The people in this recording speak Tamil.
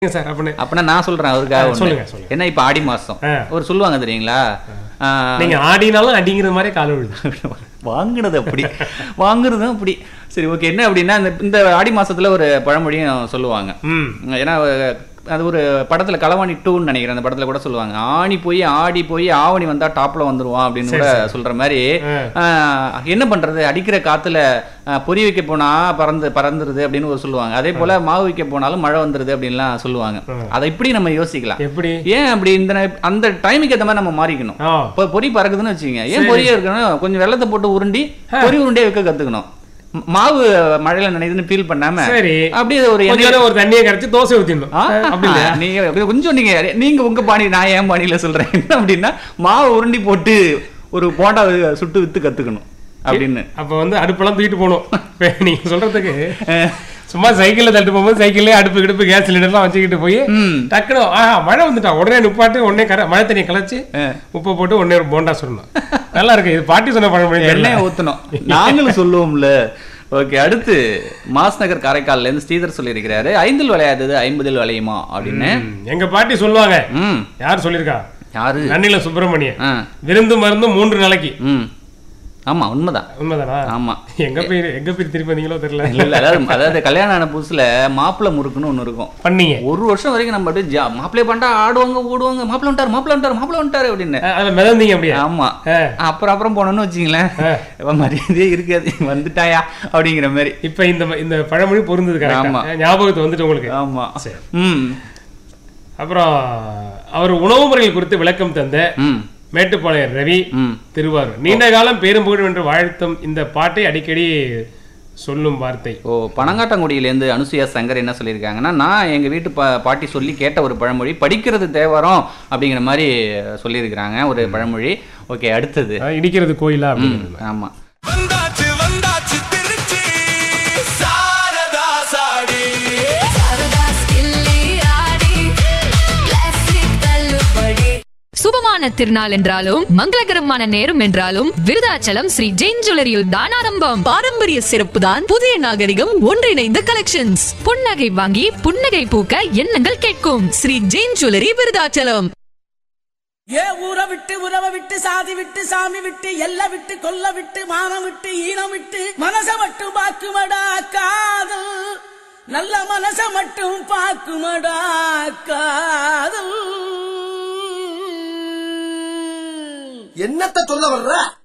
சார் அப்படின்னு அப்பனா நான் சொல்றேன் அவருக்காக ஒண்ணு. சொல்லுங்க, சொல்லுங்க. என்ன இப்ப ஆடி மாசம் ஆ. ஒரு சொல்லுவாங்க தெரியுங்களா ஆ, நீங்க ஆடினாலும் அடிங்கிற மாதிரி கால் விழுது வாங்குனது அப்படி வாங்குறதும் அப்படி சரி ஓகே என்ன அப்படின்னா இந்த இந்த ஆடி மாசத்துல ஒரு பழமொழியும் சொல்லுவாங்க ம் ஏன்னா அஹ், அது ஒரு படத்துல களவாணி டூன்னு நினைக்கிறேன் அந்த படத்துல கூட சொல்லுவாங்க ஆணி போய் ஆடி போய் ஆவணி வந்தா டாப்ல வந்துருவான் அப்படின்னு கூட சொல்ற மாதிரி ஆஹ், என்ன பண்றது அடிக்கிற காத்துல ஆஹ், பொறி வைக்க போனா பறந்து பறந்துருது அப்படின்னு ஒரு சொல்லுவாங்க அதே போல மாவு வைக்க போனாலும் மழை வந்துருது அப்படின்லாம் சொல்லுவாங்க அதை இப்படி நம்ம யோசிக்கலாம் எப்படி ஏன் அப்படி இந்த நே- அந்த டைமுக்கு ஏத்த மாதிரி நம்ம மாறிக்கணும் ஆ இப்போ பொறி பறக்குதுன்னு வச்சுக்கோங்க ஏன் பொரியே இருக்கணும் கொஞ்சம் வெள்ளத்தை போட்டு உருண்டி பொரி உருண்டையே வைக்க கத்துக்கணும் ம- மாவு மழையில நினைதுன்னு ஃபீல் பண்ணாம சரி அப்படியே ஒரு கொஞ்ச நேரம் ஒரு தண்ணியை கரைச்சு தோசை ஊத்திடணும் ஆ, அப்படி இல்லையா நீங்க அப்படி கொஞ்சம் நீங்க நீங்க உங்க பாணி நான் ஏன் பாணியில சொல்றேன் என்ன அப்படின்னா மாவு உருண்டி போட்டு ஒரு போண்டா சுட்டு வித்து கத்துக்கணும் அப்படின்னு அப்ப வந்து அடுப்பெல்லாம் தூக்கிட்டு போகணும் இப்ப நீங்க சொல்றதுக்கு சும்மா சைக்கிள்ல தட்டு போகும்போது சைக்கிள்லயே அடுப்பு கிடுப்பு கேஸ் சிலிண்டர்லாம் வச்சுக்கிட்டு போய் ம். டக்குனு ஆ மழை வந்துட்டா உடனே நிப்பாட்டு உடனே கரை மழை தண்ணியை கலைச்சு ஆ. உப்பை போட்டு உடனே ஒரு போண்டா சுடணும் நல்லா இருக்கு இது பாட்டி சொன்ன பழமொழி தெரியல எண்ணெய் ஊத்தணும் நாங்களும் சொல்லுவோம்ல ஓகே அடுத்து மாஸ் நகர் காரைக்கால்ல இருந்து ஸ்ரீதர் சொல்லியிருக்கிறாரு ஐந்தில் விளையாதது ஐம்பதில் விளையுமா அப்படின்னு ம், எங்க பாட்டி சொல்லுவாங்க ம் யார் சொல்லியிருக்கா யாரு நன்னில சுப்பிரமணியன் ஆ விருந்து மருந்து மூன்று நாளைக்கு ம் ஆமா உண்மைதான் உண்மைதானா ஆமா எங்க போய் எங்க போய் திருப்பி வந்தீங்களோ தெரியல இல்ல இல்ல அதாவது அதாவது கல்யாணம் ஆன புதுசுல மாப்பிள்ளை முறுக்குன்னு ஒண்ணு இருக்கும் பண்ணீங்க ஒரு வருஷம் வரைக்கும் நம்ம அப்படியே ஜா- மாப்பிள்ளை பண்ணிட்டா ஆடுவாங்க ஓடுவாங்க மாப்பிள்ளை வந்துட்டாரு மாப்பிள்ளை வந்துட்டாரு மாப்பிள்ளை வந்துட்டாரு அப்படின்னு அஹ், அதுல மிதந்தீங்க அப்படியே ஆமா ஆ. அப்புறம் அப்புறம் போனோம்னு வச்சுங்களேன் இவன் மரியாதையே இருக்காது வந்துட்டாயா அப்படிங்கிற மாதிரி இப்ப இந்த இந்த பழமொழி பொருந்தது ஆமா. கரெக்டா ஞாபகத்து வந்துட்டு உங்களுக்கு ஆமா சரி. ம் அப்புறம் அவர் உணவு முறைகள் குறித்து விளக்கம் தந்த ம் மேட்டுப்பாளையம் ரவி ம் திருவாரூர் நீண்ட காலம் பேரும் புகழும் என்று வாழ்த்தும் இந்த பாட்டை அடிக்கடி சொல்லும் வார்த்தை ஓ பனங்காட்டங்குடியிலேருந்து அனுசுயா சங்கர் என்ன சொல்லியிருக்காங்கன்னா நான் எங்க வீட்டு பா பாட்டி சொல்லி கேட்ட ஒரு பழமொழி படிக்கிறது தேவரம் அப்படிங்கிற மாதிரி சொல்லியிருக்கிறாங்க ஒரு பழமொழி ஓகே அடுத்தது அஹ், இடிக்கிறது கோயிலா ம், அப்படின்னு ஆமா வந்தாச்சு வந்தாச்சு திருச்சி சாரதா சாடி சாரதா ஸ்டில்லி ஆடி கிளாசிக் தள்ளுபடி சுபமான திருநாள் என்றாலும் மங்களகரமான நேரம் என்றாலும் விருதாச்சலம் ஸ்ரீ ஜெயின் ஜுவல்லரியில் தான் ஆரம்பம் பாரம்பரிய சிறப்பு தான் புதிய நாகரிகம் ஒன்றிணைந்த கலெக்ஷன்ஸ் புன்னகை வாங்கி புன்னகை பூக்க எண்ணங்கள் கேட்கும் ஸ்ரீ ஜெயின் ஜுவல்லரி விருதாச்சலம் ஏ ஊர விட்டு உறவ விட்டு சாதி விட்டு சாமி விட்டு எல்ல விட்டு கொல்ல விட்டு மானம் விட்டு ஈனம் விட்டு மனச மட்டும் பாக்குமடா காதல் நல்ல மனச மட்டும் பாக்குமடா காதல் என்னத்த சொல்ல வர்ற